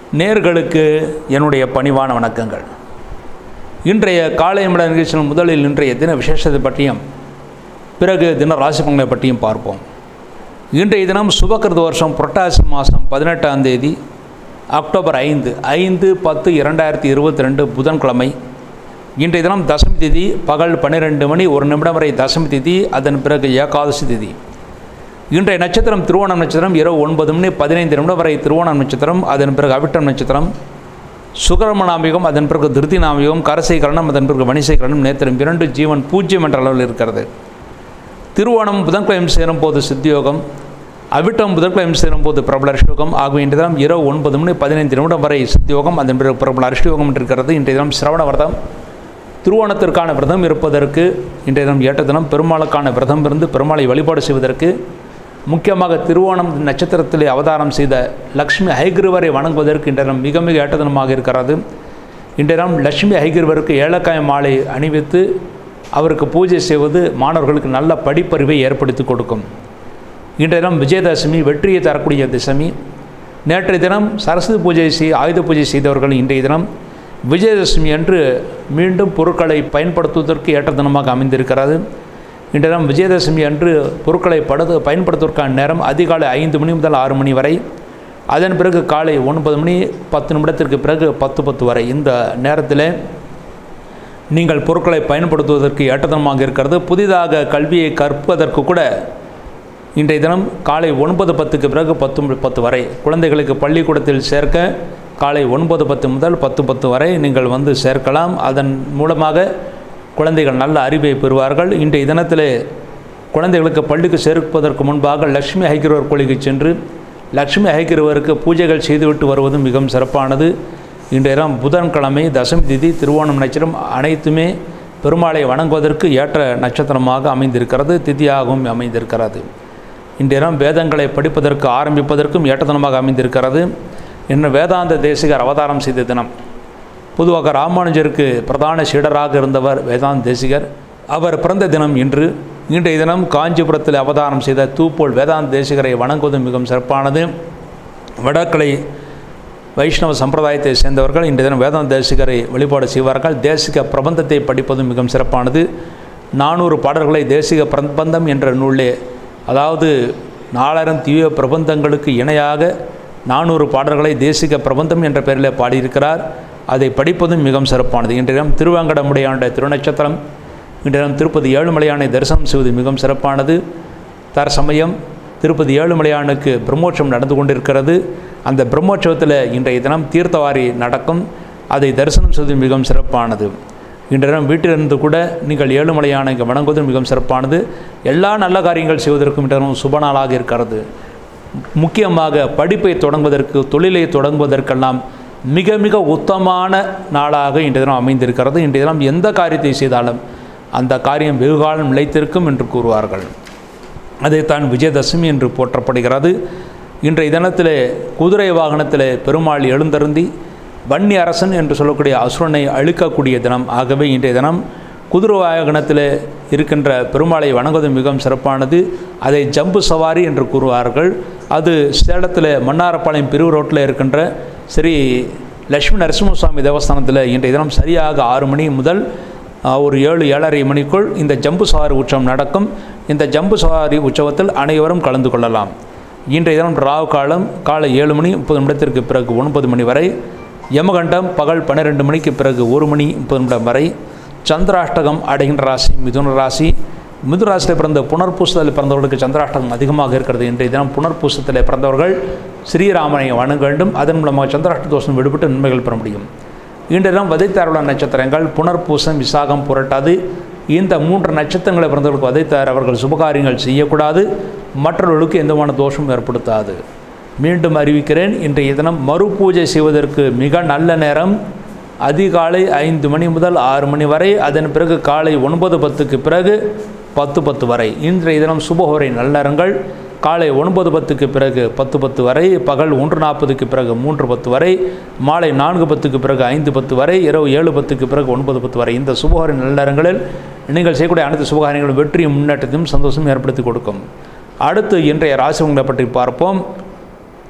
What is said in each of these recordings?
நேர்களுக்கு என்னுடைய பணிவான வணக்கங்கள் இன்றைய காலை மட நிகழ்ச்சியில் முதலில் இன்றைய தின விசேஷத்தை பற்றியும் பிறகு தின ராசி பலன்களை பற்றியும் பார்ப்போம் இன்றைய தினம் சுபகிருத வருஷம் புரட்டாசி மாதம் பதினெட்டாம் தேதி அக்டோபர் ஐந்து ஐந்து பத்து இரண்டாயிரத்தி இருபத்தி ரெண்டு புதன்கிழமை இன்றைய தினம் தசமி திதி பகல் பன்னிரெண்டு மணி ஒரு நிமிடம் வரை தசமி திதி அதன் பிறகு ஏகாதசி திதி இன்றைய நட்சத்திரம் திருவோணம் நட்சத்திரம் இரவு ஒன்பது மணி பதினைந்து நிமிடம் வரை திருவோணம் நட்சத்திரம் அதன் பிறகு அவிட்டம் நட்சத்திரம் சுகரமநாமிகம் அதன் பிறகு திருதி நாமிகம் கரசை கரணம் அதன் பிறகு வணிசை கரணம் நேத்திரம் இரண்டு ஜீவன் பூஜ்ஜியம் என்ற அளவில் இருக்கிறது திருவோணம் புதன்கிழமை சேரும் போது சித்தியோகம் அவிட்டம் புதன்கிழமை சேரும் போது பிரபல அரிஷ்யோகம் ஆகிய இன்றைய தினம் இரவு ஒன்பது மணி பதினைந்து நிமிடம் வரை சித்தியோகம் அதன் பிறகு பிரபல அரிஷ்யோகம் இருக்கிறது இன்றைய தினம் சிரவண விரதம் திருவோணத்திற்கான விரதம் இருப்பதற்கு இன்றைய தினம் ஏற்ற தினம் பெருமாளுக்கான விரதம் இருந்து பெருமாளை வழிபாடு செய்வதற்கு முக்கியமாக திருவோணம் நட்சத்திரத்திலே அவதாரம் செய்த லக்ஷ்மி ஹைகிருவரை வணங்குவதற்கு இன்றைய தினம் மிக மிக ஏற்ற தினமாக இருக்கிறது இன்றைய தினம் லட்சுமி ஹைகிருவருக்கு ஏலக்காய மாலை அணிவித்து அவருக்கு பூஜை செய்வது மாணவர்களுக்கு நல்ல படிப்பறிவை ஏற்படுத்தி கொடுக்கும் இன்றைய தினம் விஜயதசமி வெற்றியை தரக்கூடிய தசமி நேற்றைய தினம் சரஸ்வதி பூஜை செய் ஆயுத பூஜை செய்தவர்கள் இன்றைய தினம் விஜயதசமி அன்று மீண்டும் பொருட்களை பயன்படுத்துவதற்கு ஏற்ற தினமாக அமைந்திருக்கிறது இன்றைய தினம் விஜயதசமி அன்று பொருட்களை படுத்து பயன்படுத்துவதற்கான நேரம் அதிகாலை ஐந்து மணி முதல் ஆறு மணி வரை அதன் பிறகு காலை ஒன்பது மணி பத்து நிமிடத்திற்கு பிறகு பத்து பத்து வரை இந்த நேரத்தில் நீங்கள் பொருட்களை பயன்படுத்துவதற்கு ஏற்றதனமாக இருக்கிறது புதிதாக கல்வியை கற்பதற்கு கூட இன்றைய தினம் காலை ஒன்பது பத்துக்கு பிறகு பத்து பத்து வரை குழந்தைகளுக்கு பள்ளிக்கூடத்தில் சேர்க்க காலை ஒன்பது பத்து முதல் பத்து பத்து வரை நீங்கள் வந்து சேர்க்கலாம் அதன் மூலமாக குழந்தைகள் நல்ல அறிவை பெறுவார்கள் இன்றைய தினத்தில் குழந்தைகளுக்கு பள்ளிக்கு சேர்ப்பதற்கு முன்பாக லக்ஷ்மி ஹைகிரவர் கோயிலுக்கு சென்று லக்ஷ்மி ஹைகிரவருக்கு பூஜைகள் செய்துவிட்டு வருவது மிகவும் சிறப்பானது இன்றைய தினம் புதன்கிழமை தசமி திதி திருவோணம் நட்சத்திரம் அனைத்துமே பெருமாளை வணங்குவதற்கு ஏற்ற நட்சத்திரமாக அமைந்திருக்கிறது திதியாகவும் அமைந்திருக்கிறது இன்றைய தினம் வேதங்களை படிப்பதற்கு ஆரம்பிப்பதற்கும் ஏற்ற தினமாக அமைந்திருக்கிறது இன்னும் வேதாந்த தேசிகர் அவதாரம் செய்த தினம் பொதுவாக ராமானுஜருக்கு பிரதான சீடராக இருந்தவர் வேதாந்த தேசிகர் அவர் பிறந்த தினம் இன்று இன்றைய தினம் காஞ்சிபுரத்தில் அவதாரம் செய்த தூப்போல் வேதாந்த தேசிகரை வணங்குவது மிகவும் சிறப்பானது வடக்கலை வைஷ்ணவ சம்பிரதாயத்தை சேர்ந்தவர்கள் இன்றைய தினம் வேதாந்த தேசிகரை வழிபாடு செய்வார்கள் தேசிக பிரபந்தத்தை படிப்பது மிகவும் சிறப்பானது நானூறு பாடல்களை தேசிக பிரபந்தம் என்ற நூலே அதாவது நாலாயிரம் தீவிர பிரபந்தங்களுக்கு இணையாக நானூறு பாடல்களை தேசிக பிரபந்தம் என்ற பெயரில் பாடியிருக்கிறார் அதை படிப்பதும் மிகவும் சிறப்பானது இன்றைய தினம் திருவேங்கடமுடையாண்ட திருநட்சத்திரம் இன்றைய தினம் திருப்பதி ஏழுமலையானை தரிசனம் செய்வது மிகவும் சிறப்பானது தற்சமயம் திருப்பதி ஏழுமலையானுக்கு பிரம்மோற்சவம் நடந்து கொண்டிருக்கிறது அந்த பிரம்மோற்சவத்தில் இன்றைய தினம் தீர்த்தவாரி நடக்கும் அதை தரிசனம் செய்வது மிகவும் சிறப்பானது இன்றைய தினம் வீட்டிலிருந்து கூட நீங்கள் ஏழுமலையானை வணங்குவது மிகவும் சிறப்பானது எல்லா நல்ல காரியங்கள் செய்வதற்கும் இன்றைய தினம் சுப நாளாக இருக்கிறது முக்கியமாக படிப்பை தொடங்குவதற்கு தொழிலை தொடங்குவதற்கெல்லாம் மிக மிக உத்தமான நாளாக இன்றைய தினம் அமைந்திருக்கிறது இன்றைய தினம் எந்த காரியத்தை செய்தாலும் அந்த காரியம் வெகுகாலம் நிலைத்திருக்கும் என்று கூறுவார்கள் அதைத்தான் விஜயதசமி என்று போற்றப்படுகிறது இன்றைய தினத்தில் குதிரை வாகனத்தில் பெருமாள் எழுந்தருந்தி வன்னி அரசன் என்று சொல்லக்கூடிய அசுரனை அழிக்கக்கூடிய தினம் ஆகவே இன்றைய தினம் குதிரை வாகனத்தில் இருக்கின்ற பெருமாளை வணங்குவது மிகவும் சிறப்பானது அதை ஜம்பு சவாரி என்று கூறுவார்கள் அது சேலத்தில் மன்னாரப்பாளையம் பிரிவு ரோட்டில் இருக்கின்ற ஸ்ரீ லட்சுமி நரசிம்மசுவாமி தேவஸ்தானத்தில் இன்றைய தினம் சரியாக ஆறு மணி முதல் ஒரு ஏழு ஏழரை மணிக்குள் இந்த ஜம்பு சவாரி உற்சவம் நடக்கும் இந்த ஜம்பு சவாரி உற்சவத்தில் அனைவரும் கலந்து கொள்ளலாம் இன்றைய தினம் ராவு காலம் காலை ஏழு மணி முப்பது நிமிடத்திற்கு பிறகு ஒன்பது மணி வரை யமகண்டம் பகல் பன்னிரெண்டு மணிக்கு பிறகு ஒரு மணி முப்பது நிமிடம் வரை சந்திராஷ்டகம் அடைகின்ற ராசி மிதுன ராசி மிதுன ராசியில் பிறந்த புனர்பூசத்தில் பிறந்தவர்களுக்கு சந்திராஷ்டகம் அதிகமாக இருக்கிறது இன்றைய தினம் புனர்பூசத்தில் பிறந்தவர்கள் ஸ்ரீராமனை வணங்க வேண்டும் அதன் மூலமாக சந்திராஷ்ட தோஷம் விடுபட்டு நன்மைகள் பெற முடியும் இன்றைய தினம் வதைத்தாருள்ள நட்சத்திரங்கள் புனர்பூசம் விசாகம் புரட்டாது இந்த மூன்று நட்சத்திரங்களை பிறந்தவர்களுக்கு வதைத்தார் அவர்கள் சுபகாரியங்கள் செய்யக்கூடாது மற்றவர்களுக்கு எந்தமான தோஷம் ஏற்படுத்தாது மீண்டும் அறிவிக்கிறேன் இன்றைய தினம் மறு பூஜை செய்வதற்கு மிக நல்ல நேரம் அதிகாலை ஐந்து மணி முதல் ஆறு மணி வரை அதன் பிறகு காலை ஒன்பது பத்துக்கு பிறகு பத்து பத்து வரை இன்றைய தினம் சுபஹோரை நல்லறங்கள் காலை ஒன்பது பத்துக்கு பிறகு பத்து பத்து வரை பகல் ஒன்று நாற்பதுக்கு பிறகு மூன்று பத்து வரை மாலை நான்கு பத்துக்கு பிறகு ஐந்து பத்து வரை இரவு ஏழு பத்துக்கு பிறகு ஒன்பது பத்து வரை இந்த சுபகார நல்லறங்களில் நீங்கள் செய்யக்கூடிய அனைத்து சுபகாரியங்களும் வெற்றியும் முன்னேற்றத்தையும் சந்தோஷம் ஏற்படுத்தி கொடுக்கும் அடுத்து இன்றைய ராசிவங்களை பற்றி பார்ப்போம்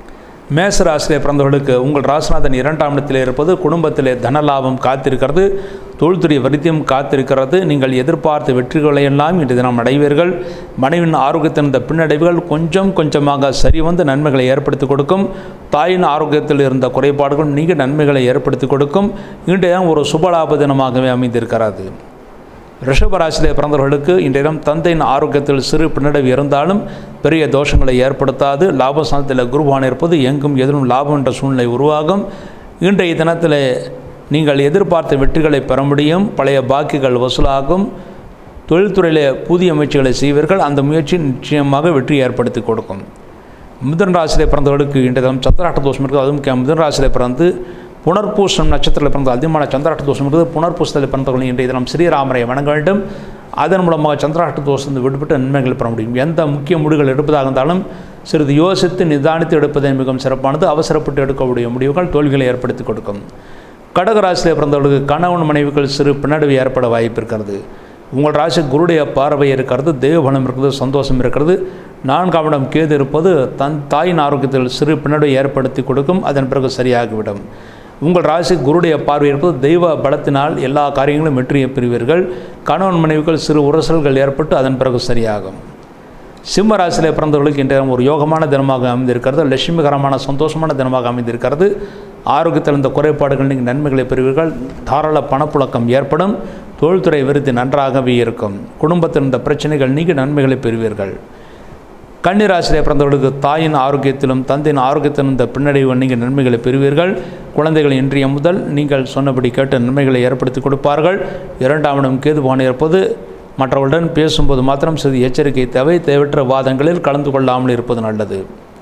மேச ராசியிலே பிறந்தவர்களுக்கு உங்கள் ராசிநாதன் இரண்டாம் இடத்திலே இருப்பது குடும்பத்திலே தனலாபம் காத்திருக்கிறது தொழில்துறை வரித்தியம் காத்திருக்கிறது நீங்கள் எதிர்பார்த்த வெற்றிகளை எல்லாம் இன்று தினம் அடைவீர்கள் மனைவின் ஆரோக்கியத்தின் இந்த பின்னடைவுகள் கொஞ்சம் கொஞ்சமாக சரி வந்து நன்மைகளை ஏற்படுத்தி கொடுக்கும் தாயின் ஆரோக்கியத்தில் இருந்த குறைபாடுகள் நீங்க நன்மைகளை ஏற்படுத்தி கொடுக்கும் இன்றைய தினம் ஒரு சுபலாப தினமாகவே அமைந்திருக்கிறது ரிஷபராசியிலே பிறந்தவர்களுக்கு இன்றைய தினம் தந்தையின் ஆரோக்கியத்தில் சிறு பின்னடைவு இருந்தாலும் பெரிய தோஷங்களை ஏற்படுத்தாது லாபஸ்தானத்தில் குருவான் இருப்பது எங்கும் எதிலும் லாபம் என்ற சூழ்நிலை உருவாகும் இன்றைய தினத்தில் நீங்கள் எதிர்பார்த்த வெற்றிகளை பெற முடியும் பழைய பாக்கிகள் வசூலாகும் தொழில்துறையில் புதிய முயற்சிகளை செய்வீர்கள் அந்த முயற்சி நிச்சயமாக வெற்றி ஏற்படுத்தி கொடுக்கும் மிதுன ராசியிலே பிறந்தவர்களுக்கு இன்றைய தினம் சந்திராட்ட தோஷம் இருக்குது அதுவும் கே- மிதுன ராசியிலே பிறந்து புனர்பூசம் நட்சத்திரத்தில் பிறந்த அதிகமான சந்திராட்ட தோஷம் இருக்குது புனர்பூசத்தில் பிறந்தவர்கள் இன்றைய தினம் ஸ்ரீராமரை வணங்க வேண்டும் அதன் மூலமாக சந்திராட்ட தோஷம் விடுபட்டு நன்மைகள் பெற முடியும் எந்த முக்கிய முடிவுகள் எடுப்பதாக இருந்தாலும் சிறிது யோசித்து நிதானித்து எடுப்பதே மிகவும் சிறப்பானது அவசரப்பட்டு எடுக்கக்கூடிய முடிவுகள் தோல்விகளை ஏற்படுத்தி கொடுக்கும் கடகராசியிலே பிறந்தவர்களுக்கு கணவன் மனைவிகள் சிறு பின்னடைவு ஏற்பட வாய்ப்பு இருக்கிறது உங்கள் ராசி குருடைய பார்வை இருக்கிறது தெய்வபலம் இருக்கிறது சந்தோஷம் இருக்கிறது நான்காம் இடம் கேது இருப்பது தன் தாயின் ஆரோக்கியத்தில் சிறு பின்னடைவை ஏற்படுத்தி கொடுக்கும் அதன் பிறகு சரியாகிவிடும் உங்கள் ராசி குருடைய பார்வை இருப்பது தெய்வ பலத்தினால் எல்லா காரியங்களும் வெற்றியை பெறுவீர்கள் கணவன் மனைவிகள் சிறு உரசல்கள் ஏற்பட்டு அதன் பிறகு சரியாகும் சிம்ம ராசியிலே பிறந்தவர்களுக்கு இன்றைய தினம் ஒரு யோகமான தினமாக அமைந்திருக்கிறது லட்சுமிகரமான சந்தோஷமான தினமாக அமைந்திருக்கிறது ஆரோக்கியத்தில் இந்த குறைபாடுகள் நீங்கள் நன்மைகளை பெறுவீர்கள் தாராள பணப்புழக்கம் ஏற்படும் தொழில்துறை விருத்தி நன்றாகவே இருக்கும் குடும்பத்தில் இந்த பிரச்சனைகள் நீங்கி நன்மைகளை பெறுவீர்கள் கன்னிராசியிலே பிறந்தவர்களுக்கு தாயின் ஆரோக்கியத்திலும் தந்தையின் ஆரோக்கியத்திலும் இந்த பின்னடைவு நீங்கள் நன்மைகளை பெறுவீர்கள் குழந்தைகள் இன்றைய முதல் நீங்கள் சொன்னபடி கேட்ட நன்மைகளை ஏற்படுத்தி கொடுப்பார்கள் இரண்டாம் இடம் கேதுபான இருப்பது மற்றவர்களுடன் பேசும்போது மாத்திரம் சிறிது எச்சரிக்கை தேவை தேவையற்ற வாதங்களில் கலந்து கொள்ளாமல் இருப்பது நல்லது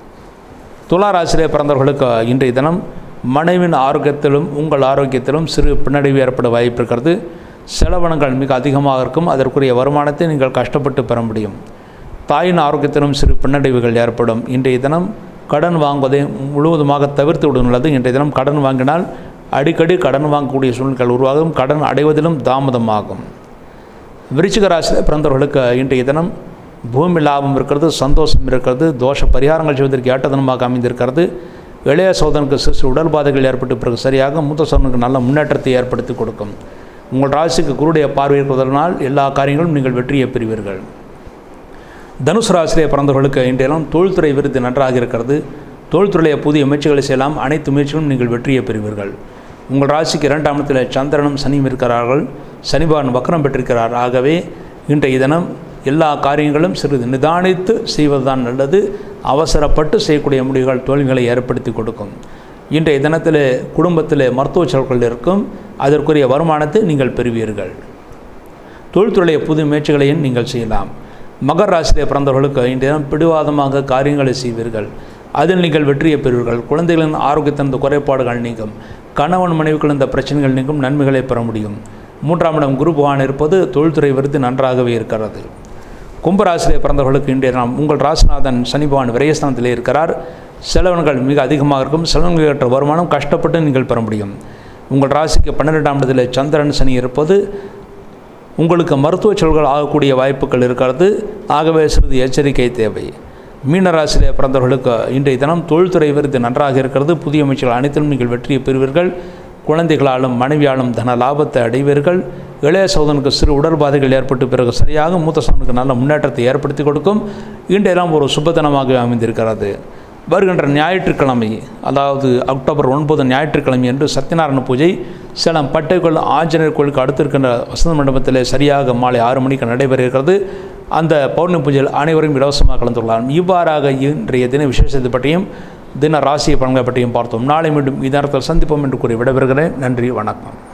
துலா ராசியிலே பிறந்தவர்களுக்கு இன்றைய தினம் மனைவின் ஆரோக்கியத்திலும் உங்கள் ஆரோக்கியத்திலும் சிறு பின்னடைவு ஏற்பட வாய்ப்பு இருக்கிறது செலவினங்கள் மிக அதிகமாக இருக்கும் அதற்குரிய வருமானத்தை நீங்கள் கஷ்டப்பட்டு பெற முடியும் தாயின் ஆரோக்கியத்திலும் சிறு பின்னடைவுகள் ஏற்படும் இன்றைய தினம் கடன் வாங்குவதை முழுவதுமாக தவிர்த்து விடுவது இன்றைய தினம் கடன் வாங்கினால் அடிக்கடி கடன் வாங்கக்கூடிய சூழ்நிலைகள் உருவாகும் கடன் அடைவதிலும் தாமதமாகும் விருச்சிக ராசியில் பிறந்தவர்களுக்கு இன்றைய தினம் பூமி லாபம் இருக்கிறது சந்தோஷம் இருக்கிறது தோஷ பரிகாரங்கள் செய்வதற்கு ஏற்ற தினமாக அமைந்திருக்கிறது இளைய சோதனுக்கு சிறு சிறு உடல் பாதைகள் ஏற்பட்டு பிறகு சரியாக மூத்த சோதனுக்கு நல்ல முன்னேற்றத்தை ஏற்படுத்தி கொடுக்கும் உங்கள் ராசிக்கு குருடைய பார்வை இருப்பதனால் எல்லா காரியங்களும் நீங்கள் வெற்றியை பெறுவீர்கள் தனுசு ராசியிலே பிறந்தவர்களுக்கு இன்றைய தினம் தொழில்துறை விருது நன்றாக இருக்கிறது தொழில்துறையிலே புதிய முயற்சிகளை செய்யலாம் அனைத்து முயற்சிகளும் நீங்கள் வெற்றியை பெறுவீர்கள் உங்கள் ராசிக்கு இரண்டாம் இடத்தில் சந்திரனும் சனியும் இருக்கிறார்கள் சனிபான் வக்கரம் பெற்றிருக்கிறார் ஆகவே இன்றைய தினம் எல்லா காரியங்களும் சிறிது நிதானித்து செய்வதுதான் நல்லது அவசரப்பட்டு செய்யக்கூடிய முடிவுகள் தோல்விகளை ஏற்படுத்தி கொடுக்கும் இன்றைய தினத்தில் குடும்பத்தில் மருத்துவ செலவுகள் இருக்கும் அதற்குரிய வருமானத்தை நீங்கள் பெறுவீர்கள் தொழில்துறைய புது முயற்சிகளையும் நீங்கள் செய்யலாம் மகர் ராசியிலே பிறந்தவர்களுக்கு இன்றைய தினம் பிடிவாதமாக காரியங்களை செய்வீர்கள் அதில் நீங்கள் வெற்றியை பெறுவீர்கள் குழந்தைகளின் ஆரோக்கியத்தின் இந்த குறைபாடுகள் நீங்கும் கணவன் மனைவிக்குள் இந்த பிரச்சனைகள் நீங்கும் நன்மைகளை பெற முடியும் மூன்றாம் இடம் குரு பகவான் இருப்பது தொழில்துறை விருது நன்றாகவே இருக்கிறது கும்பராசியிலே பிறந்தவர்களுக்கு இன்றைய நாம் உங்கள் ராசிநாதன் சனி பகவான் விரயஸ்தானத்திலே இருக்கிறார் செலவினங்கள் மிக அதிகமாக இருக்கும் செலவினங்கள் ஏற்ற வருமானம் கஷ்டப்பட்டு நீங்கள் பெற முடியும் உங்கள் ராசிக்கு பன்னிரெண்டாம் இடத்தில் சந்திரன் சனி இருப்பது உங்களுக்கு மருத்துவ செலவுகள் ஆகக்கூடிய வாய்ப்புகள் இருக்கிறது ஆகவே சிறிது எச்சரிக்கை தேவை மீனராசியிலே பிறந்தவர்களுக்கு இன்றைய தினம் தொழில்துறை விருது நன்றாக இருக்கிறது புதிய முயற்சிகள் அனைத்திலும் நீங்கள் வெற்றியை பெறுவீர்கள் குழந்தைகளாலும் மனைவியாலும் தன லாபத்தை அடைவீர்கள் இளைய சோதனுக்கு சிறு உடற்பாதைகள் ஏற்பட்டு பிறகு சரியாக மூத்த சோதனுக்கு நல்ல முன்னேற்றத்தை ஏற்படுத்தி கொடுக்கும் இன்றைய தினம் ஒரு சுபதினமாக அமைந்திருக்கிறது வருகின்ற ஞாயிற்றுக்கிழமை அதாவது அக்டோபர் ஒன்பது ஞாயிற்றுக்கிழமை என்று சத்யநாராயண பூஜை சேலம் பட்டைக்கோள் ஆஞ்சநேயர் கோயிலுக்கு அடுத்திருக்கின்ற வசந்த மண்டபத்தில் சரியாக மாலை ஆறு மணிக்கு நடைபெற இருக்கிறது அந்த பௌர்ணமி பூஜையில் அனைவரும் இலவசமாக கலந்து கொள்ளலாம் இவ்வாறாக இன்றைய தின விசேஷத்தை பற்றியும் தின ராசியை பலன்களை பற்றியும் பார்த்தோம் நாளை மீண்டும் இதனத்தில் சந்திப்போம் என்று கூறி விடைபெறுகிறேன் நன்றி வணக்கம்